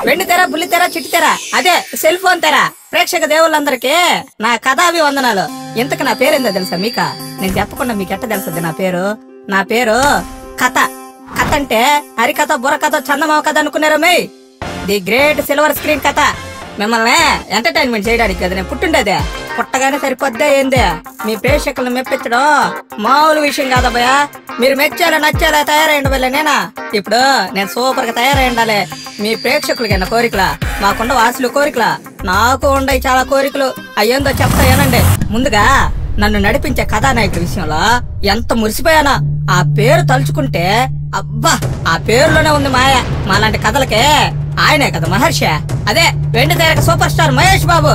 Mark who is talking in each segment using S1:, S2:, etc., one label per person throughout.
S1: వెండి తెర బుల్లి తెర చిట్టి తెర అదే సెల్ ఫోన్ తెర ప్రేక్షక దేవుళ్ళందరికీ నా కథాభి వందనాలు ఇంతకు నా పేరేందో తెలుసా మీక నేను చెప్పకుండా మీకు ఎట్ట తెలుస్తుంది నా పేరు నా పేరు కథ కథ అంటే హరికథ బుర్రకథ చందమామ కథ అనుకున్నారా may the great silver screen కథ మిమ్మల్ని ఎంటర్టైన్మెంట్ చేయడానికి కదా నేను పుట్టిండేదే పుట్టగానే సరిపోద్దే ఏందే మీ ప్రేక్షకులను మెప్పించడం మామూలు విషయం కాదబ్బయ్యా మీరు మెచ్చేలా నచ్చేలా తయారైండ వల్ల నేనా ఇప్పుడు నేను సూపర్ గా తయారై ఉండాలి మీ ప్రేక్షకులకి అన్న కోరికలా మాకుండ వాసులు కోరికలా నాకు ఉండయి చాలా కోరికలు అయ్యేందో చెప్తా ఏనండి ముందుగా నన్ను నడిపించే కథానాయకుడి విషయంలో ఎంత మురిసిపోయానా ఆ పేరు తలుచుకుంటే అబ్బా ఆ పేరులోనే ఉంది మాయ మాలాంటి కథలకే ఆయనే కదా మహర్షి అదే వెండి తెరక సూపర్ స్టార్ మహేష్ బాబు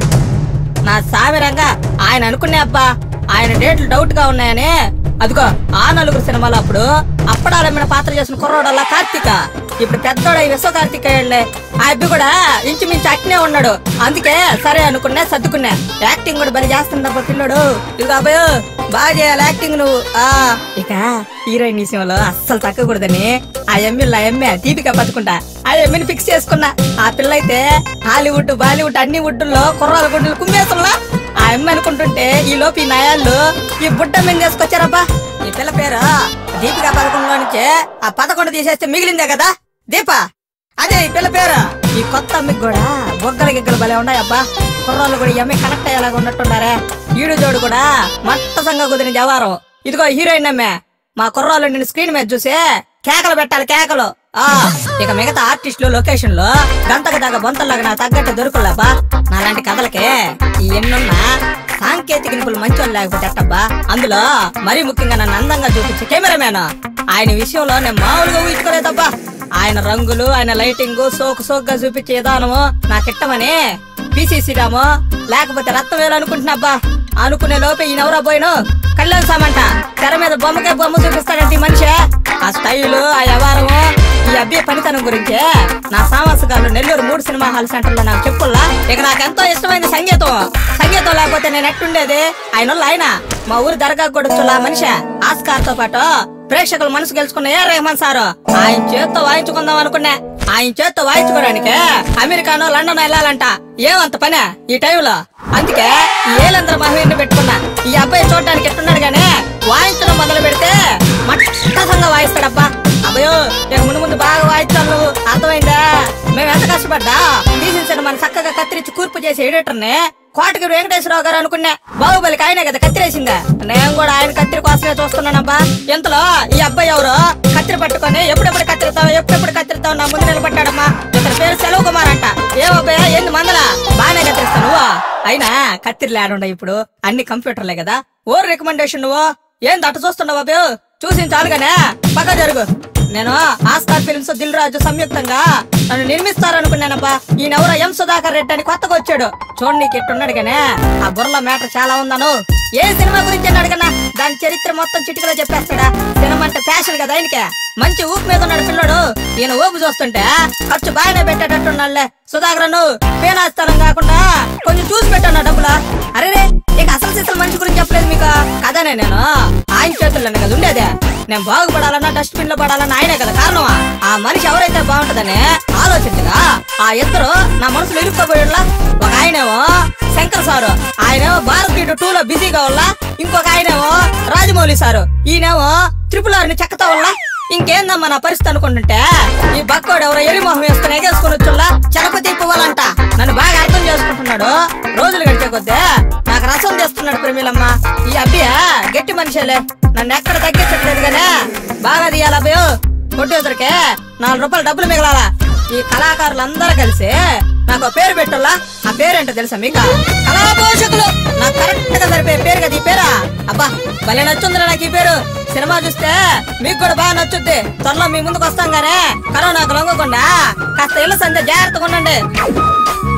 S1: నా సామిరంగా ఆయన అనుకునే అబ్బా ఆయన డేట్లు డౌట్ గా ఉన్నాయని అదిగో ఆ నలుగురు సినిమాలు అప్పుడు అప్పడాలమ్మిన పాత్ర చేసిన కుర్రోడల్లా కార్తీక ఇప్పుడు పెద్దోడై విశ్వ కార్తీకేయుడులే ఆ అబ్బి కూడా ఇంచుమించు అట్నే ఉన్నాడు అందుకే సరే అనుకున్నా సర్దుకున్నా యాక్టింగ్ కూడా బలి చేస్తుండబ్బా పిల్లడు ఇదిగో అబ్బాయి బాగా చేయాలి యాక్టింగ్ నువ్వు ఆ ఇక హీరోయిన్ విషయంలో అస్సలు తగ్గకూడదని ఆ ఎమ్మెల్యే ఆ ఎమ్మె దీపిక బతుకుంటా ఆ ఎమ్మెని ఫిక్స్ చేసుకున్నా ఆ పిల్ల అయితే హాలీవుడ్ బాలీవుడ్ అన్ని వుడ్డుల్లో కుర్రాల గుడ్డులు కుమ్మేస్తున్నా ఆ అమ్మ అనుకుంటుంటే ఈ లోపు ఈ నయాళ్ళు ఈ బుడ్డ మీద చేసుకొచ్చారబ్బా ఈ పిల్ల పేరు దీపిక పథకంలో నుంచి ఆ పదకొండు తీసేస్తే మిగిలిందే కదా దీప అదే ఈ పిల్ల పేరు ఈ కొత్త అమ్మకి కూడా బొగ్గల గిగ్గలు భలే ఉన్నాయబ్బా కుర్రాళ్ళు కూడా ఈ అమ్మాయి కనెక్ట్ అయ్యేలాగా ఉన్నట్టున్నారే ఈడు జోడు కూడా మట్టసంగా కుదిరిన జవారం ఇదిగో హీరోయిన్ అమ్మే మా కుర్రాళ్ళు నిన్ను స్క్రీన్ మీద చూసి కేకలు పెట్టాలి కేకలు ఆ ఇక మిగతా ఆర్టిస్టులు లొకేషన్ లో గంతకు దగ్గ బొంతల్లాగా నాకు తగ్గట్టు దొరుకులాబా నాలాంటి కథలకే ఈ ఎన్నున్నా సాంకేతిక నిపుణులు మంచోళ్ళు లేకపోతే ఎట్టబ్బా అందులో మరీ ముఖ్యంగా నన్ను అందంగా చూపించే కెమెరామ్యాన్ ఆయన విషయంలో నేను మామూలుగా ఊహించుకోలేదబ్బా ఆయన రంగులు ఆయన లైటింగ్ సోకు సోకుగా చూపించే విధానము నాకిట్టమని పిసిసి రామో లేకపోతే రక్తం వేయాలనుకుంటున్నాబ్బా అనుకునే లోపే ఈ నవరా పోయిను కళ్యాణ్ సామంట తెర మీద బొమ్మకే బొమ్మ చూపిస్తాడంటే ఈ మనిషి ఆ స్టైలు ఆ వ్యవహారము ఈ అబ్బాయి పనితనం గురించి నా సామాసగాళ్ళు నెల్లూరు మూడు సినిమా హాల్ సెంటర్ లో నాకు చెప్పుల్లా ఇక నాకు ఎంతో ఇష్టమైన సంగీతం సంగీతం లేకపోతే నేను ఎట్టుండేది ఆయన వాళ్ళు ఆయన మా ఊరు దర్గా కూడా మనిషి ఆస్కార్ తో పాటు ప్రేక్షకుల మనసు గెలుచుకున్న ఏ రెహమాన్ సారు ఆయన చేత్తో వాయించుకుందాం అనుకున్నా ఆయన చేత్తో వాయించుకోవడానికి అమెరికానో లండన్ వెళ్ళాలంట ఏమంత పనే ఈ టైంలో అందుకే ఈ ఏలంద్ర మహిళని పెట్టుకున్నా ఈ అబ్బాయి చూడడానికి ఎట్టున్నాడు గానీ వాయించడం మొదలు పెడితే మట్టసంగా వాయిస్తాడబ్బా అబ్బయో ఇక ముందు ముందు బాగా వాయిస్తాను నువ్వు అర్థమైందా మేము ఎంత కష్టపడ్డా తీసిన మన చక్కగా కత్తిరించి కూర్పు చేసే ఎడిటర్ని కోటగిరి వెంకటేశ్వరరావు గారు అనుకున్నా బాహుబలికి ఆయనే కదా కత్తిరేసిందా నేను కూడా ఆయన కత్తిరి కోసమే చూస్తున్నానబ్బా ఇంతలో ఈ అబ్బాయి ఎవరు కత్తిరి పట్టుకొని ఎప్పుడెప్పుడు కత్తిరితావు ఎప్పుడెప్పుడు కత్తిరితావు నా ముందు నిలబడ్డాడమ్మా ఇతని పేరు సెలవు కుమార్ అంట ఏమబ్బాయా ఏంది మందల బాగానే కత్తిరిస్తావు నువ్వు అయినా కత్తిరి లేడుండ ఇప్పుడు అన్ని కంప్యూటర్లే కదా ఓర్ రికమెండేషన్ నువ్వు ఏంది అట్ట చూస్తున్నావు బాబు చూసిన చాలుగానే పక్క జరుగు నేను ఆస్కార్ ఫిల్మ్స్ దిల్ రాజు సంయుక్తంగా నన్ను నిర్మిస్తారనుకున్నానబ్బా ఈయనెవరో ఎం సుధాకర్ రెడ్డి అని కొత్తగా వచ్చాడు చూడండి నీకు ఎట్టున్నాడు గానే ఆ బుర్రలో మ్యాటర్ చాలా ఉందను ఏ సినిమా గురించి అని అడగనా దాని చరిత్ర మొత్తం చిటికలో చెప్పేస్తాడా సినిమా అంటే ప్యాషన్ కదా ఆయనకే మంచి ఊపు మీద ఉన్నాడు పిల్లడు ఈయన ఊపు చూస్తుంటే ఖర్చు బాగానే పెట్టేటట్టున్నాడులే సుధాకర్ నువ్వు పేనాస్థలం కాకుండా కొంచెం చూసి పెట్టాను డబ్బులా అరే ఇక అసలు సిసలు మనిషి గురించి చెప్పలేదు మీకు కదనే నేను ఆయన చేతుల్లోనే కదా ఉండేదే నేను బాగుపడాలన్నా డస్ట్బిన్ లో పడాలన్నా ఆయనే కదా కారణమా ఆ మనిషి ఎవరైతే బాగుంటదని ఆలోచించగా ఆ ఇద్దరు నా మనసులో ఇరుక్కోబోయేలా ఒక ఆయనేమో శంకర్ సారు ఆయనేమో భారతీయుడు టూ లో బిజీగా వల్ల ఇంకొక ఆయనేమో రాజమౌళి సారు ఈయనేమో త్రిపుల్ ఆర్ ని చెక్కతా వల్ల ఇంకేందమ్మా నా పరిస్థితి అనుకుంటుంటే ఈ బక్కోడు ఎవరో ఎరి మొహం వేసుకుని ఎగేసుకుని వచ్చుల్లా చలపతి ఇవ్వాలంట నన్ను బాగా అర్థం చేసుకుంటున్నాడు రోజులు గడిచే కొద్దీ నాకు రసం చేస్తున్నాడు ప్రమీలమ్మ ఈ అబ్బియా గట్టి మనిషిలే నన్ను ఎక్కడ తగ్గించట్లేదు గానే బాగా తీయాలి అబ్బయో కొట్టేసరికి నాలుగు రూపాయలు డబ్బులు మిగలాలా ఈ కళాకారులందరూ కలిసి నాకు ఒక పేరు పెట్టల్లా ఆ పేరేంటో తెలుసా మీకు కళాపోషకులు నాకు కరెక్ట్ గా సరిపోయే పేరు కదా ఈ పేరా అబ్బా భలే నచ్చుందిరా నాకు ఈ పేరు సినిమా చూస్తే మీకు కూడా బాగా నచ్చుద్ది త్వరలో మీ ముందుకు వస్తాం గానే కరోనాకు లొంగకుండా కాస్త ఇళ్ళ సందే జాగ్రత్తగా ఉండండి